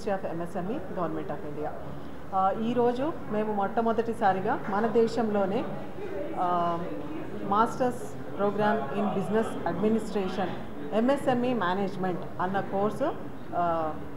Ministry of MSME government of India ఆ, ఈరోజు మేము మొట్టమొదటిసారిగా మన దేశంలోనే ఆ, masters program in business administration MSME management అన్న course uh,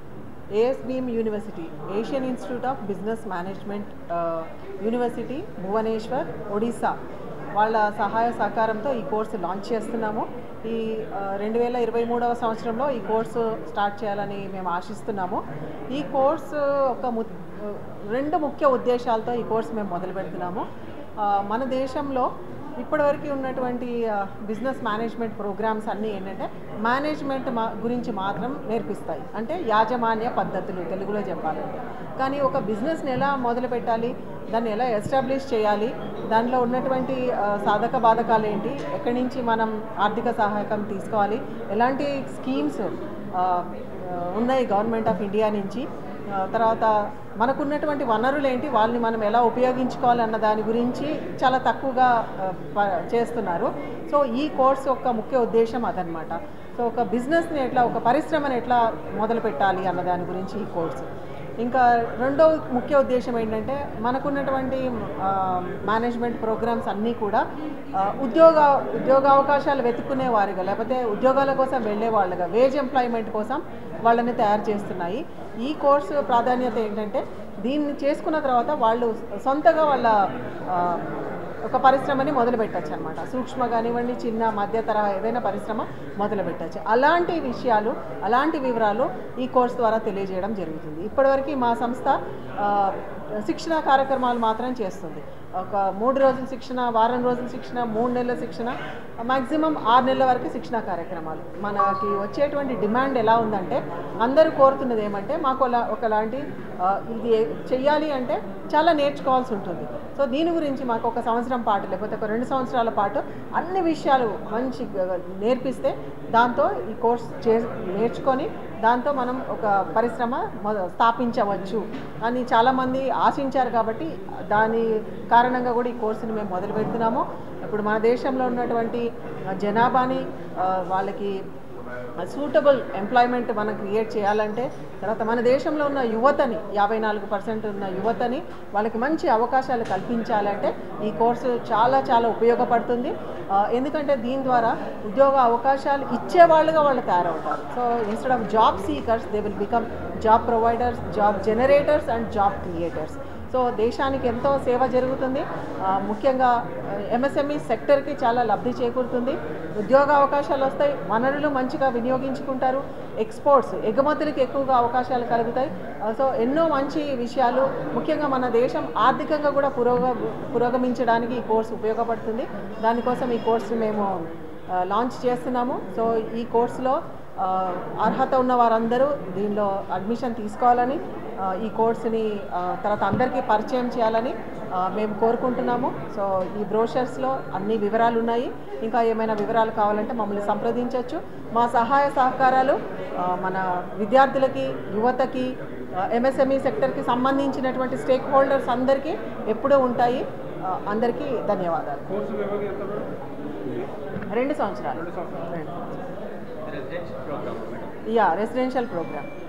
ASBM university Asian institute of business management uh, university Bhubaneswar Odisha వాళ్ళ సహాయ సహకారంతో ఈ కోర్సు లాంచ్ చేస్తున్నాము ఈ రెండు వేల ఇరవై మూడవ సంవత్సరంలో ఈ కోర్సు స్టార్ట్ చేయాలని మేము ఆశిస్తున్నాము ఈ కోర్సు ఒక ము రెండు ముఖ్య ఉద్దేశాలతో ఈ కోర్సు మేము మొదలు పెడుతున్నాము ఆ, మన దేశంలో ఇప్పటివరకు ఉన్నటువంటి బిజినెస్ మేనేజ్మెంట్ ప్రోగ్రామ్స్ అన్నీ ఏంటంటే మేనేజ్మెంట్ మా గురించి మాత్రం నేర్పిస్తాయి అంటే యాజమాన్య పద్ధతులు తెలుగులో చెప్పాలంటే కానీ ఒక బిజినెస్ని ఎలా మొదలు పెట్టాలి దాన్ని ఎలా ఎస్టాబ్లిష్ చేయాలి దాంట్లో ఉన్నటువంటి ఆ, సాధక బాధకాలు ఏంటి ఎక్కడి నుంచి మనం ఆర్థిక సహాయకం తీసుకోవాలి ఎలాంటి స్కీమ్స్ ఆ, ఆ, ఉన్నాయి గవర్నమెంట్ ఆఫ్ ఇండియా నుంచి ఆ, తర్వాత మనకున్నటువంటి వనరులు ఏంటి వాళ్ళని మనం ఎలా ఉపయోగించుకోవాలి అన్న దాని గురించి చాలా తక్కువగా ఆ, ప- చేస్తున్నారు సో ఈ కోర్స్ యొక్క ముఖ్య ఉద్దేశం అదనమాట సో ఒక బిజినెస్ని ఎట్లా ఒక పరిశ్రమను ఎట్లా మొదలు పెట్టాలి అన్న దాని గురించి ఈ కోర్సు ఇంకా రెండో ముఖ్య ఉద్దేశం ఏంటంటే మనకున్నటువంటి ఆ, మేనేజ్మెంట్ ప్రోగ్రామ్స్ అన్నీ కూడా ఆ, ఉద్యోగ ఉద్యోగ అవకాశాలు వెతుక్కునే వారిగా లేకపోతే ఉద్యోగాల కోసం వెళ్ళే వాళ్ళగా వేజ్ ఎంప్లాయ్మెంట్ కోసం వాళ్ళని తయారు చేస్తున్నాయి ఈ కోర్సు ప్రాధాన్యత ఏంటంటే దీన్ని చేసుకున్న తర్వాత వాళ్ళు సొంతగా వాళ్ళ ఆ, ఒక పరిశ్రమని మొదలు పెట్టచ్చు అనమాట సూక్ష్మ కానివ్వండి చిన్న మధ్య తరహా ఏదైనా పరిశ్రమ మొదలు పెట్టచ్చు అలాంటి విషయాలు అలాంటి వివరాలు ఈ కోర్స్ ద్వారా తెలియజేయడం జరుగుతుంది ఇప్పటివరకు మా సంస్థ ఆ, శిక్షణ కార్యక్రమాలు మాత్రం చేస్తుంది ఒక మూడు రోజుల శిక్షణ వారం రోజుల శిక్షణ మూడు నెలల శిక్షణ మ్యాక్సిమం ఆరు నెలల వరకు శిక్షణ కార్యక్రమాలు మనకి వచ్చేటువంటి డిమాండ్ ఎలా ఉందంటే అందరూ కోరుతున్నది ఏమంటే మాకు అలా ఒకలాంటి ఆ, ఇది చెయ్యాలి అంటే చాలా నేర్చుకోవాల్సి ఉంటుంది సో దీని గురించి మాకు ఒక సంవత్సరం పాటు లేకపోతే ఒక రెండు సంవత్సరాల పాటు అన్ని విషయాలు మంచి గ- నేర్పిస్తే దాంతో ఈ కోర్స్ చే నేర్చుకొని దాంతో మనం ఒక పరిశ్రమ మొద స్థాపించవచ్చు అని చాలామంది ఆశించారు కాబట్టి దాని కారణంగా కూడా ఈ కోర్సుని మేము మొదలు పెడుతున్నాము ఇప్పుడు మన దేశంలో ఉన్నటువంటి ఆ, జనాభాని ఆ, వాళ్ళకి సూటబుల్ ఎంప్లాయ్మెంట్ మనం క్రియేట్ చేయాలంటే తర్వాత మన దేశంలో ఉన్న యువతని యాభై నాలుగు పర్సెంట్ ఉన్న యువతని వాళ్ళకి మంచి అవకాశాలు కల్పించాలంటే ఈ కోర్సు చాలా చాలా ఉపయోగపడుతుంది ఆ, ఎందుకంటే దీని ద్వారా ఉద్యోగ అవకాశాలు ఇచ్చేవాళ్ళుగా వాళ్ళు తయారవుతారు so instead of job seekers they will become job providers job generators and job creators so దేశానికి ఎంతో సేవ జరుగుతుంది ఆ, ముఖ్యంగా ఎంఎస్ఎంఈ సెక్టర్కి చాలా లబ్ధి చేకూరుతుంది ఉద్యోగ అవకాశాలు వస్తాయి వనరులు మంచిగా వినియోగించుకుంటారు ఎక్స్పోర్ట్స్ ఎగుమతులకు ఎక్కువగా అవకాశాలు కలుగుతాయి ఆ, సో ఎన్నో మంచి విషయాలు ముఖ్యంగా మన దేశం ఆర్థికంగా కూడా పురోగ పురోగమించడానికి ఈ కోర్సు ఉపయోగపడుతుంది దానికోసం ఈ కోర్సు మేము ఆ, లాంచ్ చేస్తున్నాము సో ఈ కోర్సులో ఆ, అర్హత ఉన్న వారందరూ దీనిలో అడ్మిషన్ తీసుకోవాలని ఆ, ఈ కోర్సుని ఆ, తర్వాత అందరికీ పరిచయం చేయాలని ఆ, మేము కోరుకుంటున్నాము సో ఈ బ్రోషర్స్లో అన్ని వివరాలు ఉన్నాయి ఇంకా ఏమైనా వివరాలు కావాలంటే మమ్మల్ని సంప్రదించవచ్చు మా సహాయ సహకారాలు ఆ, మన విద్యార్థులకి యువతకి ఎంఎస్ఎంఈ సెక్టర్కి సంబంధించినటువంటి స్టేక్ హోల్డర్స్ అందరికీ ఎప్పుడూ ఉంటాయి ఆ, అందరికీ ధన్యవాదాలు కోర్సు వ్యవధి ఎంత మేడం? రెండు సంవత్సరాలు రెండు సంవత్సరాలు. రెండు సంవత్సరాలు residential program madam yeah residential programme